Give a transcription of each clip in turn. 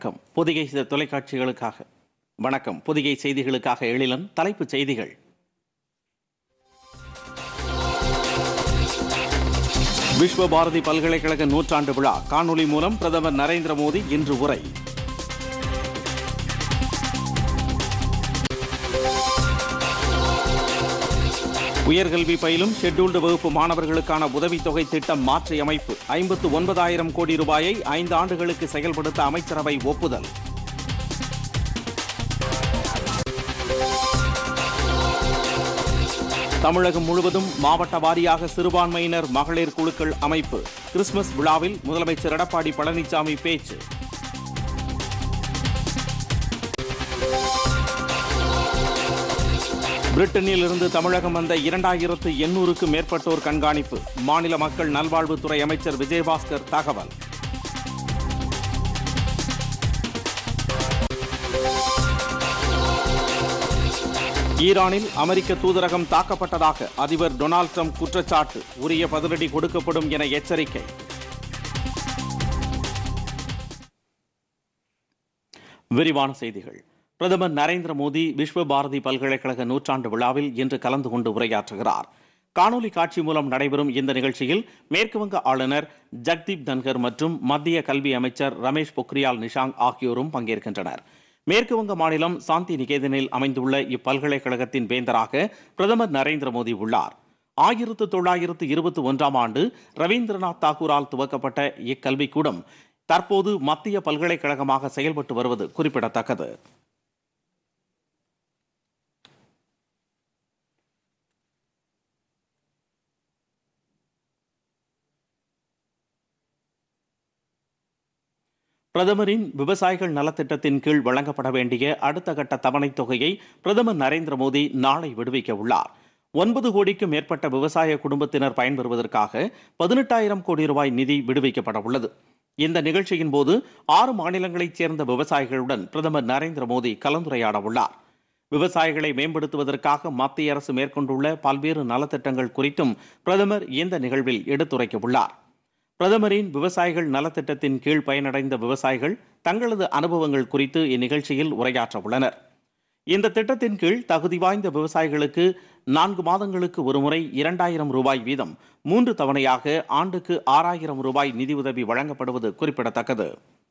வணக்கம் பொதிகை செய்தி தொலைக்காட்சிகளுக்காக வணக்கம் பொதிகை செய்திகளுக்காக எழிலன் தலைப்புச் செய்திகள் விஸ்வ பாரதி பல்கலைக்கழக நூற்றாண்டு விழா காணொலி மூலம் பிரதமர் நரேந்திர மோடி இன்று உரை உயர்கல்வி பயிலும் ஷெட்யூல்டு வகுப்பு மாணவர்களுக்கான உதவித்தொகை திட்டம் மாற்றியமைப்பு ஐம்பத்து ஒன்பதாயிரம் கோடி ரூபாயை ஐந்து ஆண்டுகளுக்கு செயல்படுத்த அமைச்சரவை ஒப்புதல் தமிழகம் முழுவதும் மாவட்ட வாரியாக சிறுபான்மையினர் மகளிர் குழுக்கள் அமைப்பு கிறிஸ்துமஸ் விழாவில் முதலமைச்சர் எடப்பாடி பழனிசாமி பேச்சு பிரிட்டனில் இருந்து தமிழகம் வந்த இரண்டாயிரத்து எண்ணூறுக்கும் மேற்பட்டோர் கண்காணிப்பு மாநில மக்கள் நல்வாழ்வுத்துறை அமைச்சர் விஜயபாஸ்கர் தகவல் ஈரானில் அமெரிக்க தூதரகம் தாக்கப்பட்டதாக அதிபர் டொனால்ட் ட்ரம்ப் குற்றச்சாட்டு உரிய பதிலடி கொடுக்கப்படும் என எச்சரிக்கை விரிவான செய்திகள் பிரதமர் நரேந்திர மோடி விஸ்வ பாரதி பல்கலைக்கழக நூற்றாண்டு விழாவில் இன்று கலந்து கொண்டு உரையாற்றுகிறார் காணொலி காட்சி மூலம் நடைபெறும் இந்த நிகழ்ச்சியில் மேற்குவங்க ஆளுநர் ஜக்தீப் தன்கர் மற்றும் மத்திய கல்வி அமைச்சர் ரமேஷ் பொக்ரியால் நிஷாங் ஆகியோரும் பங்கேற்கின்றனர் மேற்குவங்க மாநிலம் சாந்தி நிகேதனில் அமைந்துள்ள இப்பல்கலைக்கழகத்தின் வேந்தராக பிரதமர் நரேந்திர மோடி உள்ளார் ஆயிரத்து தொள்ளாயிரத்து இருபத்தி ஒன்றாம் ஆண்டு ரவீந்திரநாத் தாகூரால் துவக்கப்பட்ட இக்கல்விக்கூடம் தற்போது மத்திய பல்கலைக்கழகமாக செயல்பட்டு வருவது குறிப்பிடத்தக்கது பிரதமரின் விவசாயிகள் நலத்திட்டத்தின் கீழ் வழங்கப்பட வேண்டிய அடுத்த கட்ட தவணைத் தொகையை பிரதமர் நரேந்திர மோடி நாளை விடுவிக்க உள்ளார் ஒன்பது கோடிக்கும் மேற்பட்ட விவசாய குடும்பத்தினர் பயன்பெறுவதற்காக பதினெட்டாயிரம் கோடி ரூபாய் நிதி விடுவிக்கப்பட உள்ளது இந்த நிகழ்ச்சியின் போது ஆறு மாநிலங்களைச் சேர்ந்த விவசாயிகளுடன் பிரதமர் நரேந்திர மோடி கலந்துரையாட உள்ளார் விவசாயிகளை மேம்படுத்துவதற்காக மத்திய அரசு மேற்கொண்டுள்ள பல்வேறு நலத்திட்டங்கள் குறித்தும் பிரதமர் இந்த நிகழ்வில் எடுத்துரைக்க உள்ளார் பிரதமரின் விவசாயிகள் நலத்திட்டத்தின் கீழ் பயனடைந்த விவசாயிகள் தங்களது அனுபவங்கள் குறித்து இந்நிகழ்ச்சியில் உரையாற்ற உள்ளனர் இந்த திட்டத்தின் கீழ் தகுதி வாய்ந்த விவசாயிகளுக்கு நான்கு மாதங்களுக்கு ஒருமுறை இரண்டாயிரம் ரூபாய் வீதம் மூன்று தவணையாக ஆண்டுக்கு ஆறாயிரம் ரூபாய் நிதியுதவி வழங்கப்படுவது குறிப்பிடத்தக்கது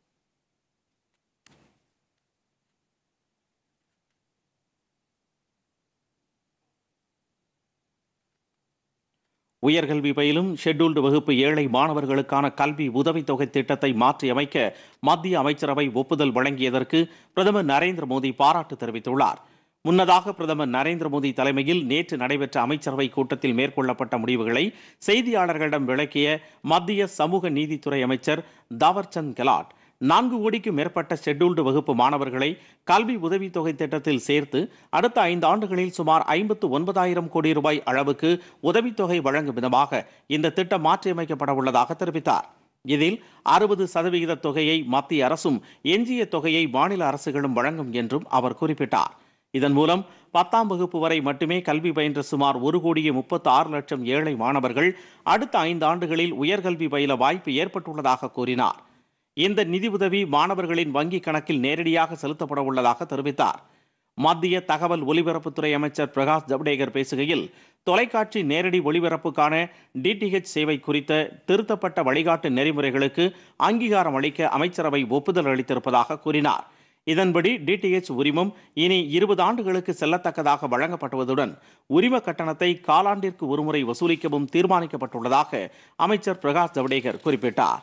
உயர்கல்வி பயிலும் ஷெட்யூல்டு வகுப்பு ஏழை மாணவர்களுக்கான கல்வி உதவித்தொகை திட்டத்தை மாற்றியமைக்க மத்திய அமைச்சரவை ஒப்புதல் வழங்கியதற்கு பிரதமர் நரேந்திர மோடி பாராட்டு தெரிவித்துள்ளார் முன்னதாக பிரதமர் நரேந்திர மோடி தலைமையில் நேற்று நடைபெற்ற அமைச்சரவை கூட்டத்தில் மேற்கொள்ளப்பட்ட முடிவுகளை செய்தியாளர்களிடம் விளக்கிய மத்திய சமூக நீதித்துறை அமைச்சர் தாவர்சந்த் கெலாட் நான்கு கோடிக்கும் மேற்பட்ட ஷெட்யூல்டு வகுப்பு மாணவர்களை கல்வி உதவித்தொகை திட்டத்தில் சேர்த்து அடுத்த ஐந்து ஆண்டுகளில் சுமார் ஐம்பத்து ஒன்பதாயிரம் கோடி ரூபாய் அளவுக்கு உதவித்தொகை வழங்கும் விதமாக இந்த திட்டம் மாற்றியமைக்கப்பட உள்ளதாக தெரிவித்தார் இதில் அறுபது சதவிகித தொகையை மத்திய அரசும் எஞ்சிய தொகையை மாநில அரசுகளும் வழங்கும் என்றும் அவர் குறிப்பிட்டார் இதன் மூலம் பத்தாம் வகுப்பு வரை மட்டுமே கல்வி பயின்ற சுமார் ஒரு கோடியே முப்பத்து ஆறு லட்சம் ஏழை மாணவர்கள் அடுத்த ஐந்து ஆண்டுகளில் உயர்கல்வி பயில வாய்ப்பு ஏற்பட்டுள்ளதாக கூறினார் இந்த நிதியுதவி மாணவர்களின் வங்கி கணக்கில் நேரடியாக செலுத்தப்பட உள்ளதாக தெரிவித்தார் மத்திய தகவல் ஒலிபரப்புத்துறை அமைச்சர் பிரகாஷ் ஜவடேகர் பேசுகையில் தொலைக்காட்சி நேரடி ஒளிபரப்புக்கான டிடிஹெச் சேவை குறித்த திருத்தப்பட்ட வழிகாட்டு நெறிமுறைகளுக்கு அங்கீகாரம் அளிக்க அமைச்சரவை ஒப்புதல் அளித்திருப்பதாக கூறினார் இதன்படி டிடிஎச் உரிமம் இனி இருபது ஆண்டுகளுக்கு செல்லத்தக்கதாக வழங்கப்பட்டுவதுடன் உரிம கட்டணத்தை காலாண்டிற்கு ஒருமுறை வசூலிக்கவும் தீர்மானிக்கப்பட்டுள்ளதாக அமைச்சர் பிரகாஷ் ஜவடேகர் குறிப்பிட்டார்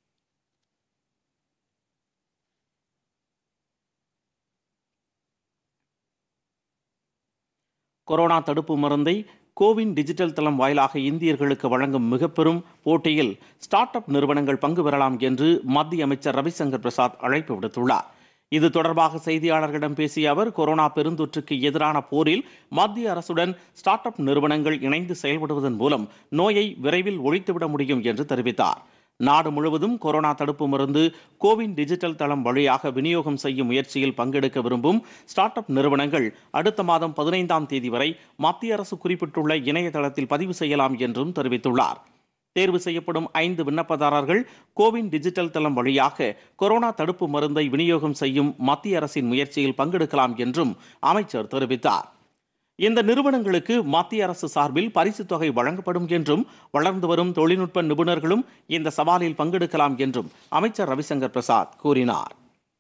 கொரோனா தடுப்பு மருந்தை கோவின் டிஜிட்டல் தளம் வாயிலாக இந்தியர்களுக்கு வழங்கும் மிகப்பெரும் போட்டியில் ஸ்டார்ட் அப் நிறுவனங்கள் பங்கு பெறலாம் என்று மத்திய அமைச்சர் ரவிசங்கர் பிரசாத் அழைப்பு விடுத்துள்ளார் இது தொடர்பாக செய்தியாளர்களிடம் பேசிய அவர் கொரோனா பெருந்தொற்றுக்கு எதிரான போரில் மத்திய அரசுடன் ஸ்டார்ட் அப் நிறுவனங்கள் இணைந்து செயல்படுவதன் மூலம் நோயை விரைவில் ஒழித்துவிட முடியும் என்று தெரிவித்தார் நாடு முழுவதும் கொரோனா தடுப்பு மருந்து கோவின் டிஜிட்டல் தளம் வழியாக விநியோகம் செய்யும் முயற்சியில் பங்கெடுக்க விரும்பும் ஸ்டார்ட் அப் நிறுவனங்கள் அடுத்த மாதம் பதினைந்தாம் தேதி வரை மத்திய அரசு குறிப்பிட்டுள்ள இணையதளத்தில் பதிவு செய்யலாம் என்றும் தெரிவித்துள்ளார் தேர்வு செய்யப்படும் ஐந்து விண்ணப்பதாரர்கள் கோவின் டிஜிட்டல் தளம் வழியாக கொரோனா தடுப்பு மருந்தை விநியோகம் செய்யும் மத்திய அரசின் முயற்சியில் பங்கெடுக்கலாம் என்றும் அமைச்சர் தெரிவித்தார் இந்த நிறுவனங்களுக்கு மத்திய அரசு சார்பில் பரிசுத் தொகை வழங்கப்படும் என்றும் வளர்ந்து வரும் தொழில்நுட்ப நிபுணர்களும் இந்த சவாலில் பங்கெடுக்கலாம் என்றும் அமைச்சர் ரவிசங்கர் பிரசாத் கூறினார்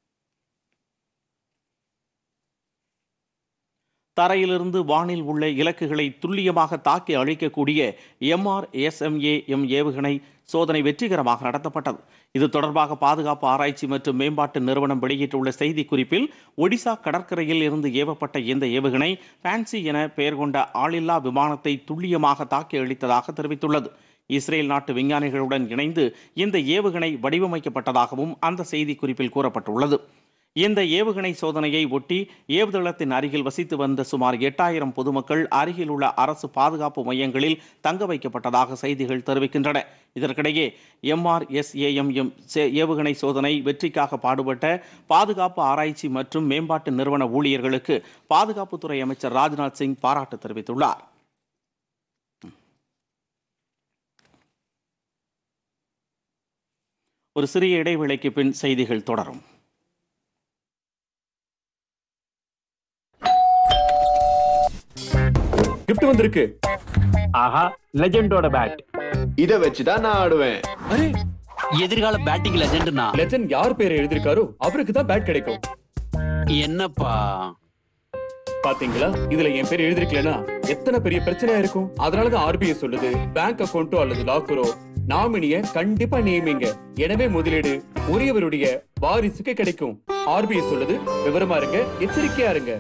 தரையிலிருந்து வானில் உள்ள இலக்குகளை துல்லியமாக தாக்கி அழிக்கக்கூடிய எம்ஆர்எஸ்எம்ஏ எம் ஏவுகணை சோதனை வெற்றிகரமாக நடத்தப்பட்டது இது தொடர்பாக பாதுகாப்பு ஆராய்ச்சி மற்றும் மேம்பாட்டு நிறுவனம் வெளியிட்டுள்ள செய்திக்குறிப்பில் ஒடிசா கடற்கரையில் இருந்து ஏவப்பட்ட இந்த ஏவுகணை பான்சி என பெயர் கொண்ட ஆளில்லா விமானத்தை துல்லியமாக தாக்கி அழித்ததாக தெரிவித்துள்ளது இஸ்ரேல் நாட்டு விஞ்ஞானிகளுடன் இணைந்து இந்த ஏவுகணை வடிவமைக்கப்பட்டதாகவும் அந்த செய்திக்குறிப்பில் கூறப்பட்டுள்ளது இந்த ஏவுகணை சோதனையை ஒட்டி ஏவுதளத்தின் அருகில் வசித்து வந்த சுமார் எட்டாயிரம் பொதுமக்கள் அருகில் உள்ள அரசு பாதுகாப்பு மையங்களில் தங்க வைக்கப்பட்டதாக செய்திகள் தெரிவிக்கின்றன இதற்கிடையே எம்ஆர்எஸ்ஏஎம்எம் ஏவுகணை சோதனை வெற்றிக்காக பாடுபட்ட பாதுகாப்பு ஆராய்ச்சி மற்றும் மேம்பாட்டு நிறுவன ஊழியர்களுக்கு பாதுகாப்புத்துறை அமைச்சர் ராஜ்நாத் சிங் பாராட்டு தெரிவித்துள்ளார் ஒரு சிறிய இடைவேளைக்கு பின் செய்திகள் தொடரும் கிஃப்ட் வந்திருக்கு ஆஹா லெஜெண்டோட பேட் இத வச்சுதான் நான் ஆடுவேன் அரே எதிர்கால பேட்டிங் லெஜெண்ட்னா லெஜண்ட் யார் பேரை எழுதிருக்காரோ அவருக்கு தான் பேட் கிடைக்கும் என்னப்பா பாத்தீங்களா இதுல என் பேர் எழுதிருக்கலனா எத்தனை பெரிய பிரச்சனையா இருக்கும் அதனாலதான் ஆர்பிஐ சொல்லுது பேங்க் அக்கவுண்டோ அல்லது லாக்கரோ நாமினிய கண்டிப்பா நியமிங்க எனவே முதலீடு உரியவருடைய வாரிசுக்கு கிடைக்கும் ஆர்பிஐ சொல்லுது விவரமா இருங்க எச்சரிக்கையா இருங்க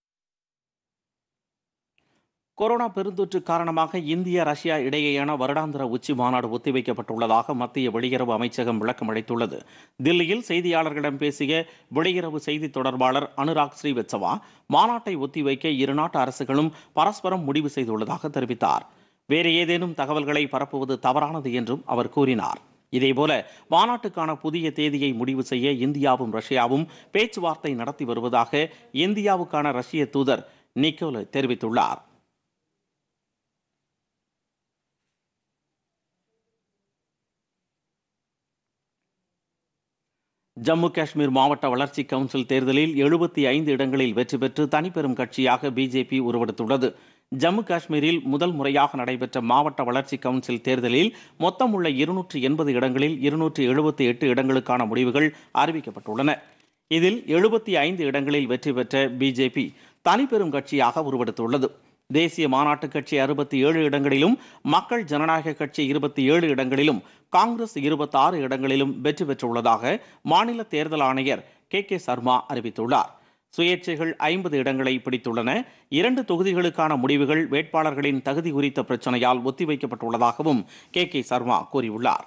கொரோனா பெருந்தொற்று காரணமாக இந்தியா ரஷ்யா இடையேயான வருடாந்திர உச்சி மாநாடு ஒத்திவைக்கப்பட்டுள்ளதாக மத்திய வெளியுறவு அமைச்சகம் விளக்கம் அளித்துள்ளது தில்லியில் செய்தியாளர்களிடம் பேசிய வெளியுறவு செய்தி தொடர்பாளர் அனுராக் ஸ்ரீவத்சவா மாநாட்டை ஒத்திவைக்க இரு நாட்டு அரசுகளும் பரஸ்பரம் முடிவு செய்துள்ளதாக தெரிவித்தார் வேறு ஏதேனும் தகவல்களை பரப்புவது தவறானது என்றும் அவர் கூறினார் இதேபோல மாநாட்டுக்கான புதிய தேதியை முடிவு செய்ய இந்தியாவும் ரஷ்யாவும் பேச்சுவார்த்தை நடத்தி வருவதாக இந்தியாவுக்கான ரஷ்ய தூதர் நிக்கோலை தெரிவித்துள்ளார் ஜம்மு காஷ்மீர் மாவட்ட வளர்ச்சி கவுன்சில் தேர்தலில் எழுபத்தி ஐந்து இடங்களில் வெற்றி பெற்று தனிப்பெரும் கட்சியாக பிஜேபி உருவெடுத்துள்ளது ஜம்மு காஷ்மீரில் முதல் முறையாக நடைபெற்ற மாவட்ட வளர்ச்சி கவுன்சில் தேர்தலில் மொத்தம் உள்ள இருநூற்றி எண்பது இடங்களில் இருநூற்றி எழுபத்தி எட்டு இடங்களுக்கான முடிவுகள் அறிவிக்கப்பட்டுள்ளன இதில் எழுபத்தி ஐந்து இடங்களில் வெற்றி பெற்ற பிஜேபி தனிப்பெரும் கட்சியாக உருவெடுத்துள்ளது தேசிய மாநாட்டுக் கட்சி அறுபத்தி ஏழு இடங்களிலும் மக்கள் ஜனநாயக கட்சி இருபத்தி ஏழு இடங்களிலும் காங்கிரஸ் இருபத்தாறு இடங்களிலும் வெற்றி பெற்றுள்ளதாக மாநில தேர்தல் ஆணையர் கே கே சர்மா அறிவித்துள்ளார் சுயேட்சைகள் ஐம்பது இடங்களை பிடித்துள்ளன இரண்டு தொகுதிகளுக்கான முடிவுகள் வேட்பாளர்களின் தகுதி குறித்த பிரச்சனையால் ஒத்திவைக்கப்பட்டுள்ளதாகவும் கே கே சர்மா கூறியுள்ளார்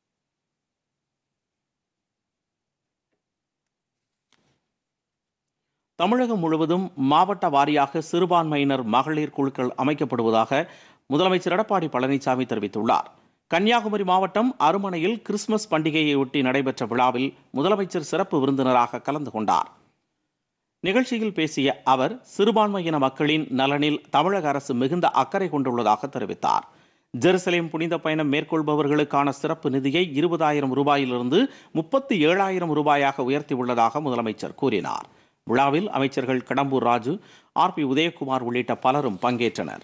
தமிழகம் முழுவதும் மாவட்ட வாரியாக சிறுபான்மையினர் மகளிர் குழுக்கள் அமைக்கப்படுவதாக முதலமைச்சர் எடப்பாடி பழனிசாமி தெரிவித்துள்ளார் கன்னியாகுமரி மாவட்டம் அருமனையில் கிறிஸ்துமஸ் பண்டிகையையொட்டி நடைபெற்ற விழாவில் முதலமைச்சர் சிறப்பு விருந்தினராக கலந்து கொண்டார் நிகழ்ச்சியில் பேசிய அவர் சிறுபான்மையின மக்களின் நலனில் தமிழக அரசு மிகுந்த அக்கறை கொண்டுள்ளதாக தெரிவித்தார் ஜெருசலேம் புனித பயணம் மேற்கொள்பவர்களுக்கான சிறப்பு நிதியை இருபதாயிரம் ரூபாயிலிருந்து முப்பத்தி ஏழாயிரம் ரூபாயாக உயர்த்தியுள்ளதாக முதலமைச்சர் கூறினார் விழாவில் அமைச்சர்கள் கடம்பூர் ராஜு ஆர் பி உதயகுமார் உள்ளிட்ட பலரும் பங்கேற்றனர்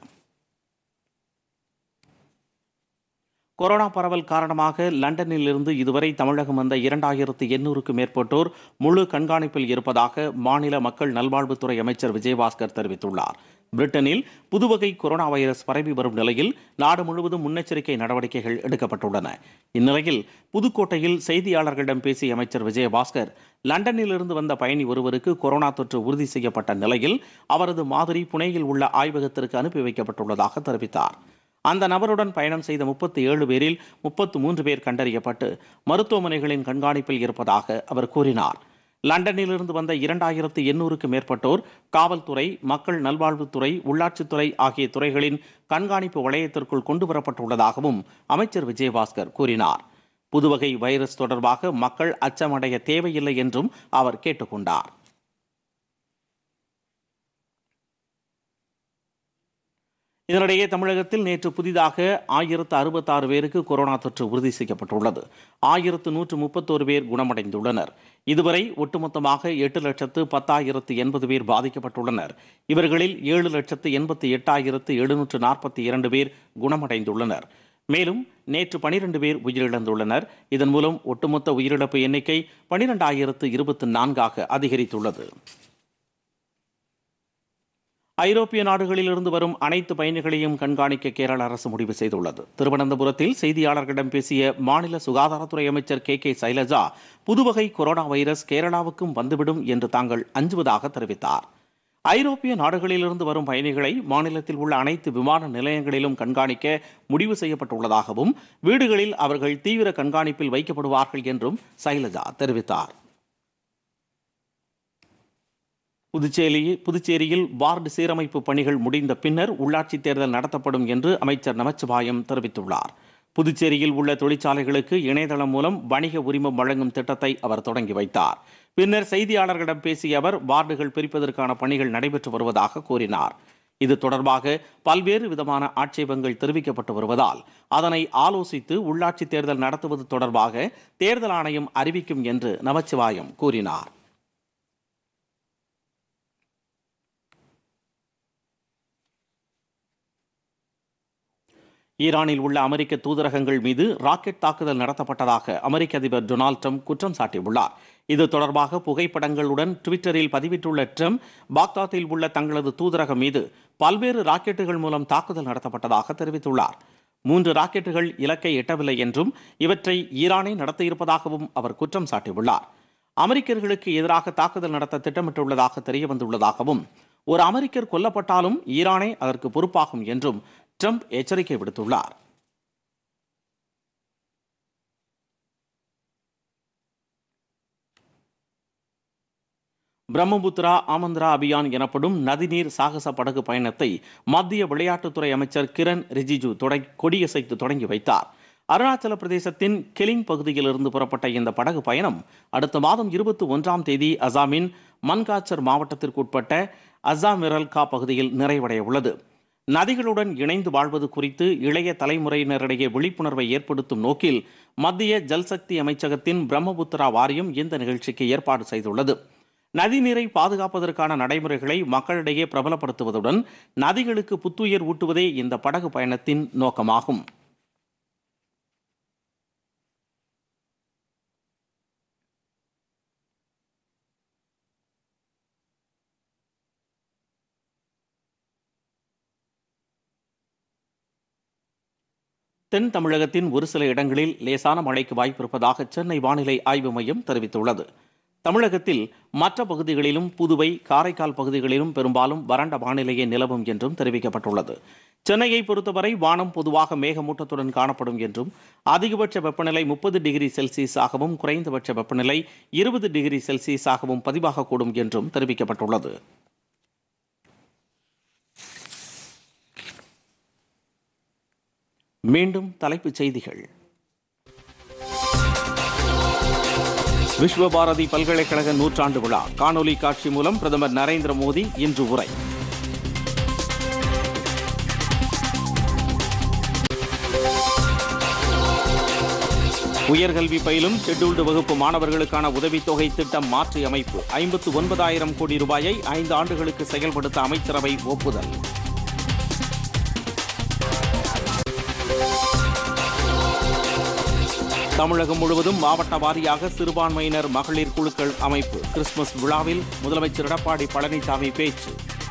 கொரோனா பரவல் காரணமாக லண்டனில் இருந்து இதுவரை தமிழகம் வந்த இரண்டாயிரத்து எண்ணூறுக்கு மேற்பட்டோர் முழு கண்காணிப்பில் இருப்பதாக மாநில மக்கள் நல்வாழ்வுத்துறை அமைச்சர் விஜயபாஸ்கர் தெரிவித்துள்ளார் பிரிட்டனில் புதுவகை கொரோனா வைரஸ் பரவி வரும் நிலையில் நாடு முழுவதும் முன்னெச்சரிக்கை நடவடிக்கைகள் எடுக்கப்பட்டுள்ளன இந்நிலையில் புதுக்கோட்டையில் செய்தியாளர்களிடம் பேசிய அமைச்சர் விஜயபாஸ்கர் லண்டனிலிருந்து வந்த பயணி ஒருவருக்கு கொரோனா தொற்று உறுதி செய்யப்பட்ட நிலையில் அவரது மாதிரி புனேயில் உள்ள ஆய்வகத்திற்கு அனுப்பி வைக்கப்பட்டுள்ளதாக தெரிவித்தார் அந்த நபருடன் பயணம் செய்த முப்பத்தி ஏழு பேரில் முப்பத்து மூன்று பேர் கண்டறியப்பட்டு மருத்துவமனைகளின் கண்காணிப்பில் இருப்பதாக அவர் கூறினார் லண்டனிலிருந்து வந்த இரண்டாயிரத்து எண்ணூறுக்கு மேற்பட்டோர் காவல்துறை மக்கள் நல்வாழ்வுத்துறை உள்ளாட்சித்துறை ஆகிய துறைகளின் கண்காணிப்பு வளையத்திற்குள் கொண்டு வரப்பட்டுள்ளதாகவும் அமைச்சர் விஜயபாஸ்கர் கூறினார் புதுவகை வைரஸ் தொடர்பாக மக்கள் அச்சமடைய தேவையில்லை என்றும் அவர் கேட்டுக்கொண்டார் இதனிடையே தமிழகத்தில் நேற்று புதிதாக ஆயிரத்து அறுபத்தாறு பேருக்கு கொரோனா தொற்று உறுதி செய்யப்பட்டுள்ளது ஆயிரத்து நூற்று முப்பத்தோரு பேர் குணமடைந்துள்ளனர் இதுவரை ஒட்டுமொத்தமாக எட்டு லட்சத்து பத்தாயிரத்து எண்பது பேர் பாதிக்கப்பட்டுள்ளனர் இவர்களில் ஏழு லட்சத்து எண்பத்தி எட்டாயிரத்து எழுநூற்று நாற்பத்தி இரண்டு பேர் குணமடைந்துள்ளனர் மேலும் நேற்று பனிரெண்டு பேர் உயிரிழந்துள்ளனர் இதன் மூலம் ஒட்டுமொத்த உயிரிழப்பு எண்ணிக்கை பனிரெண்டாயிரத்து இருபத்தி நான்காக அதிகரித்துள்ளது ஐரோப்பிய நாடுகளிலிருந்து வரும் அனைத்து பயணிகளையும் கண்காணிக்க கேரள அரசு முடிவு செய்துள்ளது திருவனந்தபுரத்தில் செய்தியாளர்களிடம் பேசிய மாநில சுகாதாரத்துறை அமைச்சர் கே கே சைலஜா புதுவகை கொரோனா வைரஸ் கேரளாவுக்கும் வந்துவிடும் என்று தாங்கள் அஞ்சுவதாக தெரிவித்தார் ஐரோப்பிய நாடுகளிலிருந்து வரும் பயணிகளை மாநிலத்தில் உள்ள அனைத்து விமான நிலையங்களிலும் கண்காணிக்க முடிவு செய்யப்பட்டுள்ளதாகவும் வீடுகளில் அவர்கள் தீவிர கண்காணிப்பில் வைக்கப்படுவார்கள் என்றும் சைலஜா தெரிவித்தார் புதுச்சேரி புதுச்சேரியில் வார்டு சீரமைப்பு பணிகள் முடிந்த பின்னர் உள்ளாட்சித் தேர்தல் நடத்தப்படும் என்று அமைச்சர் நமச்சிவாயம் தெரிவித்துள்ளார் புதுச்சேரியில் உள்ள தொழிற்சாலைகளுக்கு இணையதளம் மூலம் வணிக உரிமம் வழங்கும் திட்டத்தை அவர் தொடங்கி வைத்தார் பின்னர் செய்தியாளர்களிடம் பேசிய அவர் வார்டுகள் பிரிப்பதற்கான பணிகள் நடைபெற்று வருவதாக கூறினார் இது தொடர்பாக பல்வேறு விதமான ஆட்சேபங்கள் தெரிவிக்கப்பட்டு வருவதால் அதனை ஆலோசித்து உள்ளாட்சித் தேர்தல் நடத்துவது தொடர்பாக தேர்தல் ஆணையம் அறிவிக்கும் என்று நமச்சிவாயம் கூறினார் ஈரானில் உள்ள அமெரிக்க தூதரகங்கள் மீது ராக்கெட் தாக்குதல் நடத்தப்பட்டதாக அமெரிக்க அதிபர் டொனால்ட் ட்ரம்ப் குற்றம் சாட்டியுள்ளார் இது தொடர்பாக புகைப்படங்களுடன் ட்விட்டரில் பதிவிட்டுள்ள ட்ரம்ப் பாக்தாத்தில் உள்ள தங்களது தூதரகம் மீது பல்வேறு ராக்கெட்டுகள் மூலம் தாக்குதல் நடத்தப்பட்டதாக தெரிவித்துள்ளார் மூன்று ராக்கெட்டுகள் இலக்கை எட்டவில்லை என்றும் இவற்றை ஈரானே நடத்தியிருப்பதாகவும் அவர் குற்றம் சாட்டியுள்ளார் அமெரிக்கர்களுக்கு எதிராக தாக்குதல் நடத்த திட்டமிட்டுள்ளதாக தெரியவந்துள்ளதாகவும் ஒரு அமெரிக்கர் கொல்லப்பட்டாலும் ஈரானே அதற்கு பொறுப்பாகும் என்றும் ட்ரம்ப் எச்சரிக்கை விடுத்துள்ளார் பிரம்மபுத்திரா ஆமந்திரா அபியான் எனப்படும் நதிநீர் சாகச படகு பயணத்தை மத்திய விளையாட்டுத்துறை அமைச்சர் கிரண் ரிஜிஜு தொடங்கி கொடியசைத்து தொடங்கி வைத்தார் அருணாச்சல பிரதேசத்தின் கெலிங் பகுதியிலிருந்து புறப்பட்ட இந்த படகு பயணம் அடுத்த மாதம் இருபத்தி ஒன்றாம் தேதி அசாமின் மன்காச்சர் மாவட்டத்திற்குட்பட்ட அசாமிரல்கா பகுதியில் நிறைவடைய உள்ளது நதிகளுடன் இணைந்து வாழ்வது குறித்து இளைய தலைமுறையினரிடையே விழிப்புணர்வை ஏற்படுத்தும் நோக்கில் மத்திய ஜல்சக்தி அமைச்சகத்தின் பிரம்மபுத்திரா வாரியம் இந்த நிகழ்ச்சிக்கு ஏற்பாடு செய்துள்ளது நதிநீரை பாதுகாப்பதற்கான நடைமுறைகளை மக்களிடையே பிரபலப்படுத்துவதுடன் நதிகளுக்கு புத்துயிர் ஊட்டுவதே இந்த படகு பயணத்தின் நோக்கமாகும் தென் தமிழகத்தின் ஒரு சில இடங்களில் லேசான மழைக்கு வாய்ப்பிருப்பதாக சென்னை வானிலை ஆய்வு மையம் தெரிவித்துள்ளது தமிழகத்தில் மற்ற பகுதிகளிலும் புதுவை காரைக்கால் பகுதிகளிலும் பெரும்பாலும் வறண்ட வானிலையே நிலவும் என்றும் தெரிவிக்கப்பட்டுள்ளது சென்னையை பொறுத்தவரை வானம் பொதுவாக மேகமூட்டத்துடன் காணப்படும் என்றும் அதிகபட்ச வெப்பநிலை முப்பது டிகிரி செல்சியஸாகவும் குறைந்தபட்ச வெப்பநிலை இருபது டிகிரி செல்சியஸாகவும் பதிவாகக்கூடும் என்றும் தெரிவிக்கப்பட்டுள்ளது மீண்டும் தலைப்புச் செய்திகள் விஸ்வபாரதி பல்கலைக்கழக நூற்றாண்டு விழா காணொலி காட்சி மூலம் பிரதமர் நரேந்திர மோடி இன்று உரை உயர்கல்வி பயிலும் ஷெட்யூல்டு வகுப்பு மாணவர்களுக்கான உதவித்தொகை திட்டம் மாற்றி அமைப்பு ஐம்பத்து ஒன்பதாயிரம் கோடி ரூபாயை ஐந்து ஆண்டுகளுக்கு செயல்படுத்த அமைச்சரவை ஒப்புதல் தமிழகம் முழுவதும் மாவட்ட வாரியாக சிறுபான்மையினர் மகளிர் குழுக்கள் அமைப்பு கிறிஸ்துமஸ் விழாவில் முதலமைச்சர் எடப்பாடி பழனிசாமி பேச்சு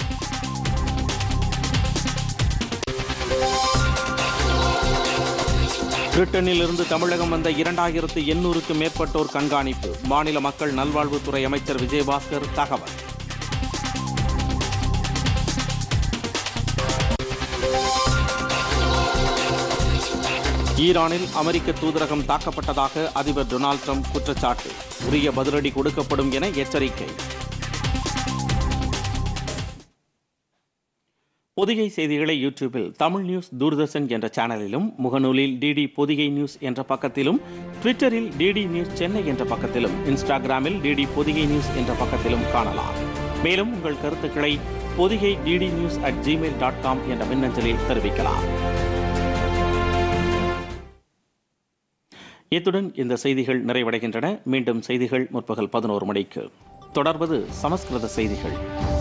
பிரிட்டனில் இருந்து தமிழகம் வந்த இரண்டாயிரத்து எண்ணூறுக்கும் மேற்பட்டோர் கண்காணிப்பு மாநில மக்கள் நல்வாழ்வுத்துறை அமைச்சர் விஜயபாஸ்கர் தகவல் ஈரானில் அமெரிக்க தூதரகம் தாக்கப்பட்டதாக அதிபர் டொனால்ட் ட்ரம்ப் குற்றச்சாட்டு உரிய பதிலடி கொடுக்கப்படும் என எச்சரிக்கை பொதிகை செய்திகளை யூடியூபில் தமிழ் நியூஸ் தூர்தர்ஷன் என்ற சேனலிலும் முகநூலில் டிடி பொதிகை நியூஸ் என்ற பக்கத்திலும் ட்விட்டரில் டிடி நியூஸ் சென்னை என்ற பக்கத்திலும் இன்ஸ்டாகிராமில் டிடி பொதிகை நியூஸ் என்ற பக்கத்திலும் காணலாம் மேலும் உங்கள் கருத்துக்களை Podhigai DD news at Gmail dot com என்ற மின்னஞ்சலில் தெரிவிக்கலாம் இத்துடன் இந்த செய்திகள் நிறைவடைகின்றன மீண்டும் செய்திகள் முற்பகல் பதினோரு மணிக்கு தொடர்வது சமஸ்கிருத செய்திகள்